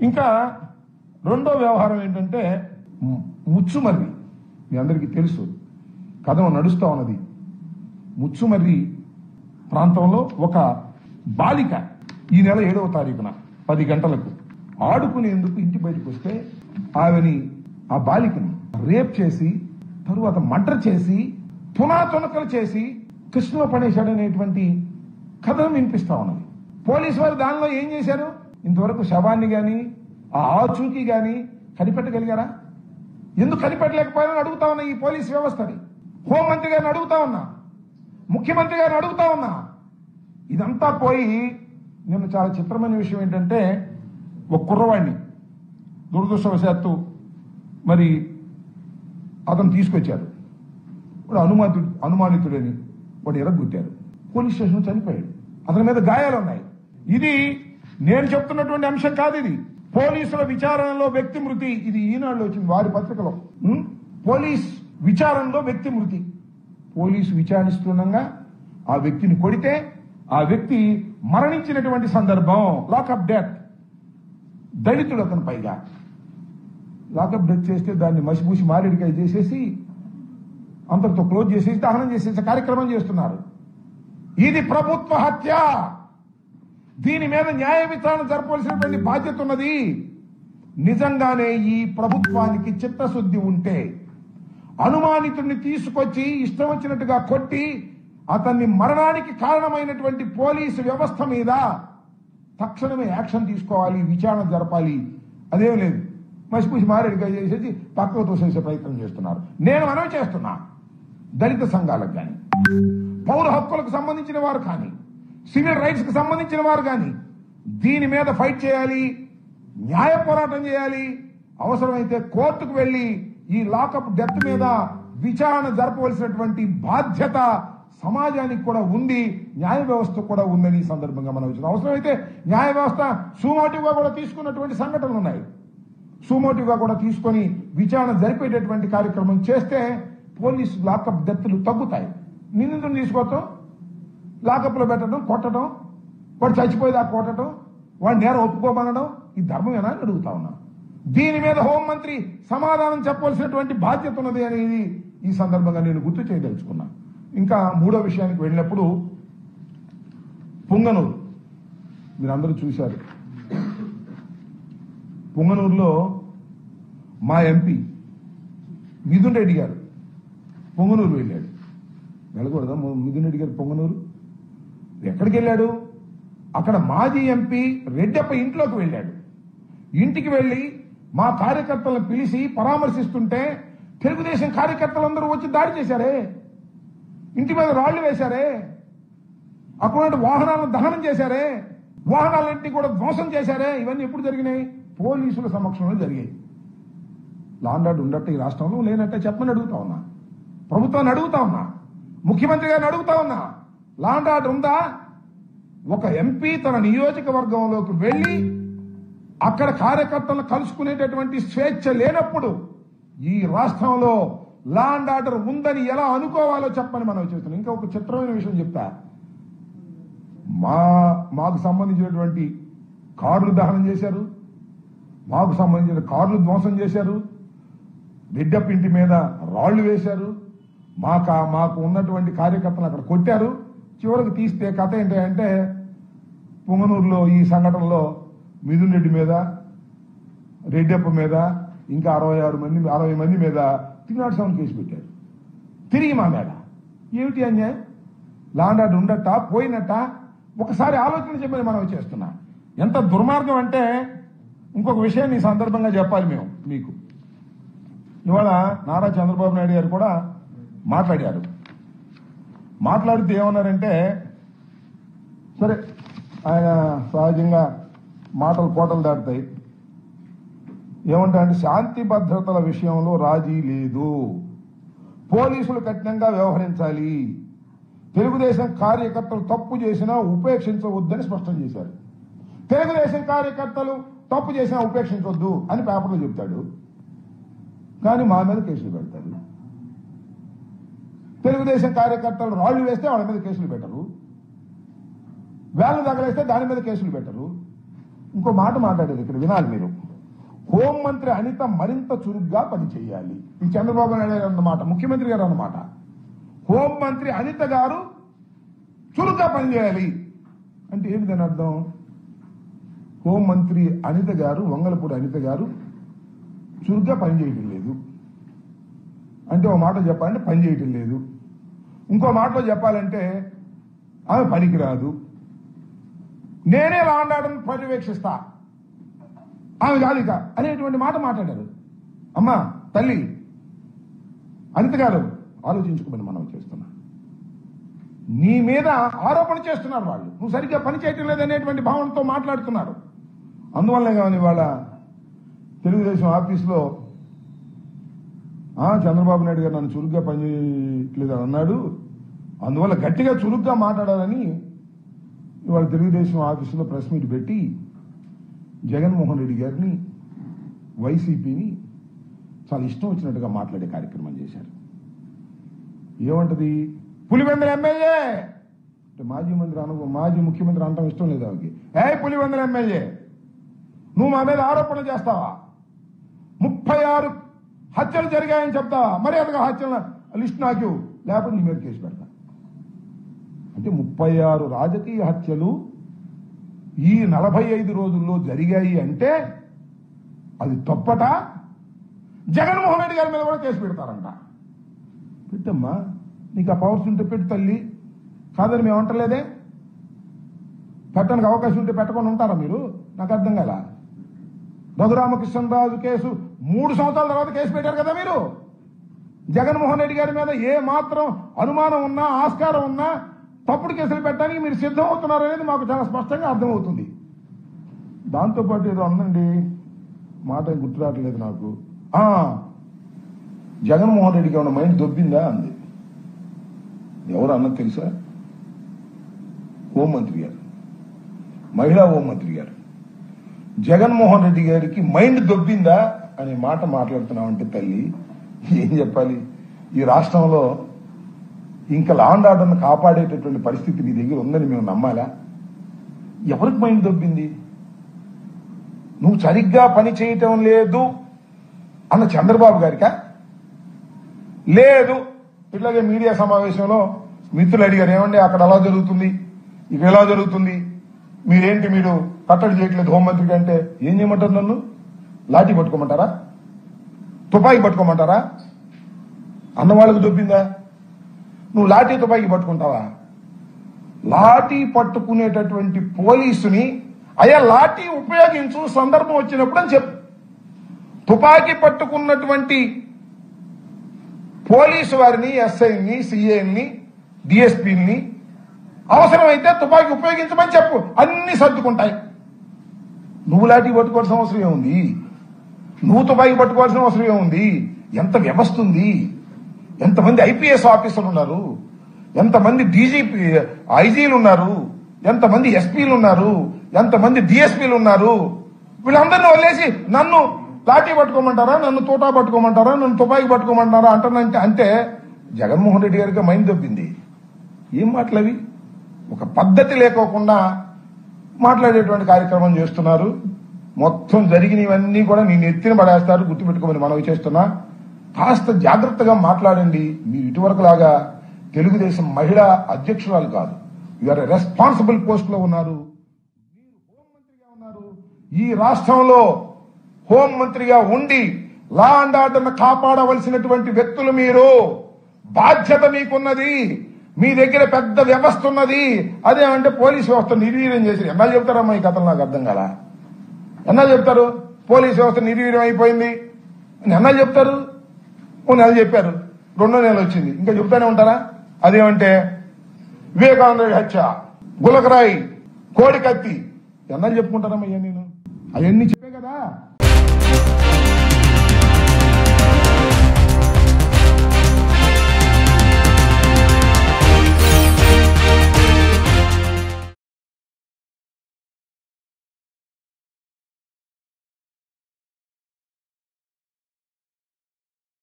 ఇంకా రెండో వ్యవహారం ఏంటంటే ము- ముచ్చుమర్రి మీ అందరికీ తెలుసు కథం నడుస్తా ఉన్నది ముచ్చుమర్రి ప్రాంతంలో ఒక బాలిక ఈ నెల ఏడవ తారీఖున పది గంటలకు ఆడుకునేందుకు ఇంటి బయటకు వస్తే ఆమెని ఆ బాలికని రేప్ చేసి తరువాత మర్డర్ చేసి తునాతునకలు చేసి కృష్ణలో పడేశాడనేటువంటి కథనం వినిపిస్తా ఉన్నది పోలీసు వారు దానిలో ఏం చేశారు ఇంతవరకు శవాన్ని గాని ఆ ఆచూకీ గాని కనిపెట్టగలిగారా ఎందుకు కనిపెట్టలేకపోయారని అడుగుతా ఉన్నా ఈ పోలీస్ వ్యవస్థని హోంమంత్రి గారిని అడుగుతా ఉన్నా ముఖ్యమంత్రి గారిని అడుగుతా ఉన్నా ఇదంతా పోయి నిన్న చాలా చిత్రమైన విషయం ఏంటంటే ఒక కుర్రవాడిని దురదృష్టవశాత్తు మరి అతను తీసుకొచ్చారు వాడు అనుమానితుడు అనుమానితుడని వాడు ఎరగొట్టారు పోలీస్ స్టేషన్ చనిపోయాడు అతని మీద గాయాలు ఉన్నాయి ఇది నేను చెప్తున్నటువంటి అంశం కాదు ఇది పోలీసుల విచారణలో వ్యక్తి మృతి ఇది ఈనాడులో వచ్చింది వారి పత్రికలో ఉం? పోలీస్ విచారణలో వ్యక్తి మృతి పోలీసు విచారిస్తుండగా ఆ వ్యక్తిని కొడితే ఆ వ్యక్తి మరణించినటువంటి సందర్భం లాకప్ డెత్ దళితుడు అతను పైగా లాకప్ డెత్ చేస్తే దాన్ని మసిపూసి మారేడికాయ చేసేసి అంతటితో క్లోజ్ చేసేసి దహనం చేసేసి కార్యక్రమం చేస్తున్నారు ఇది ప్రభుత్వ హత్య దీని మీద న్యాయ విచారణ జరపవలసినటువంటి బాధ్యత ఉన్నది నిజంగానే ఈ ప్రభుత్వానికి చిత్తశుద్ధి ఉంటే అనుమానితుడిని తీసుకొచ్చి ఇష్టం వచ్చినట్టుగా కొట్టి అతన్ని మరణానికి కారణమైనటువంటి పోలీసు వ్యవస్థ మీద తక్షణమే యాక్షన్ తీసుకోవాలి విచారణ జరపాలి అదేం లేదు మసిపూసి మారేడుగా చేసేసి పక్కకు తోసేసే ప్రయత్నం చేస్తున్నారు నేను మనవి చేస్తున్నా దళిత సంఘాలకు కానీ పౌర హక్కులకు సంబంధించిన వారు కానీ సివిల్ రైట్స్ కి సంబంధించిన వారు కానీ దీని మీద ఫైట్ చేయాలి న్యాయ పోరాటం చేయాలి అవసరమైతే కోర్టుకు వెళ్లి ఈ లాకప్ డెత్ మీద విచారణ జరపవలసినటువంటి బాధ్యత సమాజానికి కూడా ఉంది న్యాయ వ్యవస్థ కూడా ఉందని ఈ సందర్భంగా మనం వచ్చిన అవసరమైతే న్యాయ వ్యవస్థ సుమోటివ్ గా కూడా తీసుకున్నటువంటి సంఘటనలు ఉన్నాయి సుమోటివ్ గా కూడా తీసుకొని విచారణ జరిపేటటువంటి కార్యక్రమం చేస్తే పోలీసు లాకప్ డెత్లు తగ్గుతాయి నిందితుని తీసుకోవటం లాకప్ లో పెట్టడం కొట్టడం వాడు చచ్చిపోయేదాకా కొట్టడం వాడు నేరం ఒప్పుకోమనడం ఈ ధర్మమేనా అని అడుగుతా ఉన్నా దీని మీద హోంమంత్రి సమాధానం చెప్పవలసినటువంటి బాధ్యత ఉన్నది అనేది ఈ సందర్భంగా నేను గుర్తు చేయదలుచుకున్నా ఇంకా మూడో విషయానికి వెళ్ళినప్పుడు పుంగనూరు మీరందరూ చూశారు పుంగనూరులో మా ఎంపీ మిథున్ రెడ్డి గారు పొంగనూరు వెళ్ళాడు వెళ్ళకూడదా ము- మిథున్ రెడ్డి గారు పొంగనూరు ఎక్కడికి వెళ్ళాడు అక్కడ మాజీ ఎంపీ రెడ్డప్ప ఇంట్లోకి వెళ్ళాడు ఇంటికి వెళ్ళి మా కార్యకర్తలను పిలిచి పరామర్శిస్తుంటే తెలుగుదేశం కార్యకర్తలందరూ వచ్చి దాడి చేశారే ఇంటి మీద రాళ్లు వేశారే అక్కడ ఉన్న వాహనాలను దహనం చేశారే వాహనాలన్నింటినీ కూడా ధ్వంసం చేశారే ఇవన్నీ ఎప్పుడు జరిగినాయి పోలీసుల సమక్షంలో జరిగాయి లాండాడు ఉండట్టు ఈ రాష్ట్రంలో లేనట్టే చెప్పమని అడుగుతా ఉన్నా ప్రభుత్వాన్ని అడుగుతా ఉన్నా ముఖ్యమంత్రి గారిని అడుగుతా ఉన్నా లాండాడు ఉందా ఒక ఎంపీ తన నియోజకవర్గంలోకి వెళ్లి అక్కడ కార్యకర్తలను కలుసుకునేటటువంటి స్వేచ్ఛ లేనప్పుడు ఈ రాష్ట్రంలో లా అండ్ ఆర్డర్ ఉందని ఎలా అనుకోవాలో చెప్పని మనం చేస్తున్నాం ఇంకా ఒక చిత్రమైన విషయం చెప్తా మా మాకు సంబంధించినటువంటి కార్లు దహనం చేశారు మాకు సంబంధించిన కార్లు ధ్వంసం చేశారు బిడ్డప్ ఇంటి మీద రాళ్లు వేశారు మాకు మాకు ఉన్నటువంటి కార్యకర్తలు అక్కడ కొట్టారు చివరికి తీస్తే కథ ఏంటంటే పుంగనూరులో ఈ సంఘటనలో మిథున్ రెడ్డి మీద రెడ్డప్ప మీద ఇంకా అరవై ఆరు మంది అరవై మంది మీద త్రీ నాట్ సెవెన్ కేసు పెట్టారు తిరిగి మా మీద ఏమిటి అన్యాయం లాండాడు ఉండట పోయినట్ట ఒకసారి ఆలోచన చెప్పని మనం చేస్తున్నా ఎంత దుర్మార్గం అంటే ఇంకొక విషయాన్ని ఈ సందర్భంగా చెప్పాలి మేము మీకు ఇవాళ నారా చంద్రబాబు నాయుడు గారు కూడా మాట్లాడారు మాట్లాడితే ఏమన్నారంటే సరే ఆయన సహజంగా మాటలు కోటలు దాటుతాయి ఏమంటా అంటే శాంతి భద్రతల విషయంలో రాజీ లేదు పోలీసులు కఠినంగా వ్యవహరించాలి తెలుగుదేశం కార్యకర్తలు తప్పు చేసినా ఉపేక్షించవద్దని స్పష్టం చేశారు తెలుగుదేశం కార్యకర్తలు తప్పు చేసినా ఉపేక్షించవద్దు అని పేపర్లో చెప్తాడు కానీ మా మీద కేసులు పెడతారు తెలుగుదేశం కార్యకర్తలు రాళ్లు వేస్తే వాళ్ళ మీద కేసులు పెట్టరు వేళ్ళు తగలేస్తే దాని మీద కేసులు పెట్టరు ఇంకో మాట మాట్లాడేది ఇక్కడ వినాలి మీరు హోంమంత్రి అనిత మరింత చురుగ్గా పనిచేయాలి ఈ చంద్రబాబు నాయుడు గారు అన్నమాట ముఖ్యమంత్రి గారు అన్నమాట హోంమంత్రి అనిత గారు చురుగ్గా పనిచేయాలి అంటే ఏమి దాని అర్థం హోంమంత్రి అనిత గారు వంగలపూడి అనిత గారు చురుగ్గా పనిచేయటం లేదు అంటే ఒక మాట చెప్పాలంటే పని చేయటం లేదు ఇంకో మాటలో చెప్పాలంటే ఆమె పనికిరాదు నేనే లాండాడని పర్యవేక్షిస్తా ఆమె జాలిక అనేటువంటి మాట మాట్లాడారు అమ్మా తల్లి అనిత గారు ఆలోచించుకోమని మనం చేస్తున్నా నీ మీద ఆరోపణ చేస్తున్నారు వాళ్ళు నువ్వు సరిగ్గా పని చేయటం లేదనేటువంటి భావనతో మాట్లాడుతున్నారు అందువల్లే కానీ వాళ్ళ తెలుగుదేశం ఆఫీసులో ఆ చంద్రబాబు నాయుడు గారు నన్ను చురుగ్గా పనిచేయట్లేదు అని అన్నాడు అందువల్ల గట్టిగా చురుగ్గా మాట్లాడాలని ఇవాళ తెలుగుదేశం ఆఫీసులో ప్రెస్ మీట్ పెట్టి జగన్మోహన్ రెడ్డి గారిని వైసీపీని చాలా ఇష్టం వచ్చినట్టుగా మాట్లాడే కార్యక్రమం చేశారు ఏమంటది పులివెందుల ఎమ్మెల్యే అంటే మాజీ మంత్రి అను మాజీ ముఖ్యమంత్రి అనటం ఇష్టం లేదు ఆమెకి ఏ పులివెందుల ఎమ్మెల్యే నువ్వు మా మీద ఆరోపణ చేస్తావా ముప్పై ఆరు హత్యలు జరిగాయని చెప్తావా మరి అదగా హత్యల లిస్ట్ నాకు లేకపోతే నీ మీద కేసు పెడతా అంటే ముప్పై ఆరు రాజకీయ హత్యలు ఈ నలభై ఐదు రోజుల్లో జరిగాయి అంటే అది తప్పట జగన్మోహన్ రెడ్డి గారి మీద కూడా కేసు పెడతారంట పెట్టమ్మా నీకు ఆ పవర్స్ ఉంటే పెట్టు తల్లి కాదని మేము అంటలేదే పెట్టడానికి అవకాశం ఉంటే పెట్టకుండా ఉంటారా మీరు నాకు అర్థం కదా రఘురామకృష్ణరాజు కేసు మూడు సంవత్సరాల తర్వాత కేసు పెట్టారు కదా మీరు జగన్మోహన్ రెడ్డి గారి మీద ఏ మాత్రం అనుమానం ఉన్నా ఆస్కారం ఉన్నా తప్పుడు కేసులు పెట్టడానికి మీరు సిద్ధం అవుతున్నారు అనేది మాకు చాలా స్పష్టంగా అర్థమవుతుంది దాంతోపాటు ఏదో అందండి మాట గుర్తు రావట్లేదు నాకు ఆ జగన్మోహన్ రెడ్డికి ఏమైనా మైండ్ దొబ్బిందా అంది ఎవరు అన్నది తెలుసా హోంమంత్రి గారు మహిళా హోంమంత్రి గారు జగన్మోహన్ రెడ్డి గారికి మైండ్ దొబ్బిందా అనే మాట మాట్లాడుతున్నామంటే తల్లి ఏం చెప్పాలి ఈ రాష్ట్రంలో ఇంకా లాండ్ ఆర్డర్ను కాపాడేటటువంటి పరిస్థితి నీ దగ్గర ఉందని మేము నమ్మాలా ఎవరికి మైండ్ దొబ్బింది నువ్వు సరిగ్గా పని చేయటం లేదు అన్న చంద్రబాబు గారికా లేదు ఇట్లాగే మీడియా సమావేశంలో మిత్రులు అడిగారు ఏమండి అక్కడ అలా జరుగుతుంది ఇక ఎలా జరుగుతుంది మీరేంటి మీరు కట్టడి చేయట్లేదు హోంమంత్రికి అంటే ఏం చేయమంటారు నన్ను లాఠీ పట్టుకోమంటారా తుపాకీ పట్టుకోమంటారా అన్న వాళ్ళకు దొబ్బిందా నువ్వు లాఠీ తుపాకీ పట్టుకుంటావా లాఠీ పట్టుకునేటటువంటి పోలీసుని అయ్యా లాఠీ ఉపయోగించు సందర్భం వచ్చినప్పుడు అని చెప్పు తుపాకీ పట్టుకున్నటువంటి పోలీసు వారిని ఎస్ఐని సిఐని డిఎస్పీని అవసరమైతే తుపాకీ ఉపయోగించమని చెప్పు అన్ని సర్దుకుంటాయి నువ్వు లాఠీ పట్టుకోవాల్సిన అవసరం ఏముంది నువ్వు తుపాకీ పట్టుకోవాల్సిన అవసరం ఏముంది ఎంత వ్యవస్థ ఉంది ఎంతమంది ఐపీఎస్ ఆఫీసర్లు ఉన్నారు ఎంతమంది డీజీపీ ఐజీలు ఉన్నారు ఎంతమంది ఎస్పీలు ఉన్నారు ఎంతమంది డిఎస్పీలు ఉన్నారు వీళ్ళందరినీ వదిలేసి నన్ను లాఠీ పట్టుకోమంటారా నన్ను తోటా పట్టుకోమంటారా నన్ను తుపాకీ పట్టుకోమంటారా అంటానంటే అంటే జగన్మోహన్ రెడ్డి గారికి మైండ్ దొబ్బింది ఏం మాటలవి ఒక పద్ధతి లేకోకుండా మాట్లాడేటువంటి కార్యక్రమం చేస్తున్నారు మొత్తం జరిగినవన్నీ కూడా నేను ఎత్తిన పడేస్తారు గుర్తుపెట్టుకోమని మనవి చేస్తున్నా కాస్త జాగ్రత్తగా మాట్లాడండి మీరు ఇటువరకు లాగా తెలుగుదేశం మహిళా అధ్యక్షురాలు కాదు యూఆర్ రెస్పాన్సిబుల్ పోస్ట్ లో ఉన్నారు మీరు హోంమంత్రిగా ఉన్నారు ఈ రాష్ట్రంలో హోంమంత్రిగా ఉండి లా అండ్ ఆర్డర్ కాపాడవలసినటువంటి వ్యక్తులు మీరు బాధ్యత మీకున్నది మీ దగ్గర పెద్ద వ్యవస్థ ఉన్నది అదేమంటే పోలీస్ వ్యవస్థ నిర్వీర్యం చేసి ఎన్నా చెప్తారమ్మా ఈ కథలు నాకు అర్థం కాల ఎన్నా చెప్తారు పోలీస్ వ్యవస్థ నిర్వీర్యం అయిపోయింది అని ఎన్నా చెప్తారు ఓ నెల చెప్పారు రెండో నెల వచ్చింది ఇంకా చెప్తానే ఉంటారా అదేమంటే వివేకానంద రెడ్డి హత్య గులకరాయి కోడి కత్తి ఎన్నా చెప్పుకుంటారమ్మా ఇవన్నీ నేను అవన్నీ